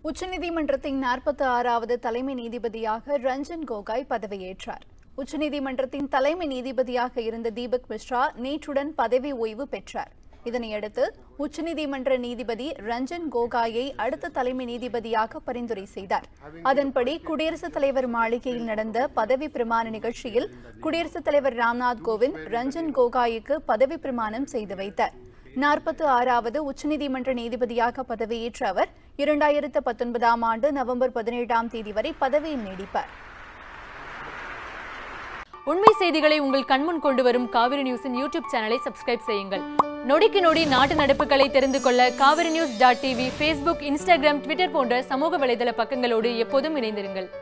உச்சநீதிமன்றத்தின் நாற்பத்தி ஆறாவது தலைமை நீதிபதியாக ரஞ்சன் கோகாய் பதவியேற்றார் உச்சநீதிமன்றத்தின் தலைமை நீதிபதியாக இருந்த தீபக் மிஸ்ரா நேற்றுடன் பதவி ஓய்வு பெற்றார் இதனையடுத்து உச்சநீதிமன்ற நீதிபதி ரஞ்சன் கோகாயை அடுத்த தலைமை நீதிபதியாக பரிந்துரை செய்தார் அதன்படி குடியரசுத் தலைவர் மாளிகையில் நடந்த பதவி பிரமாண நிகழ்ச்சியில் குடியரசுத் தலைவர் ராம்நாத் கோவிந்த் ரஞ்சன் கோகாய்க்கு பதவி பிரமாணம் செய்து வைத்தார் நாற்பத்தி ஆறாவது உச்சநீதிமன்ற நீதிபதியாக பதவியேற்ற அவர் இரண்டாயிரத்து பத்தொன்பதாம் ஆண்டு நவம்பர் பதினேழாம் தேதி வரை பதவியில் நீடிப்பார் உண்மை செய்திகளை உங்கள் கண்முன் கொண்டு வரும் காவிரி நியூஸின் யூடியூப் சேனலை சப்ஸ்கிரைப் செய்யுங்கள் நொடிக்கு நொடி நாட்டு நடப்புகளை தெரிந்து கொள்ள Kaveri news dot TV Facebook Instagram Twitter போன்ற சமூக வலைதள பக்கங்களோடு எப்போதும் இணைந்திருங்கள்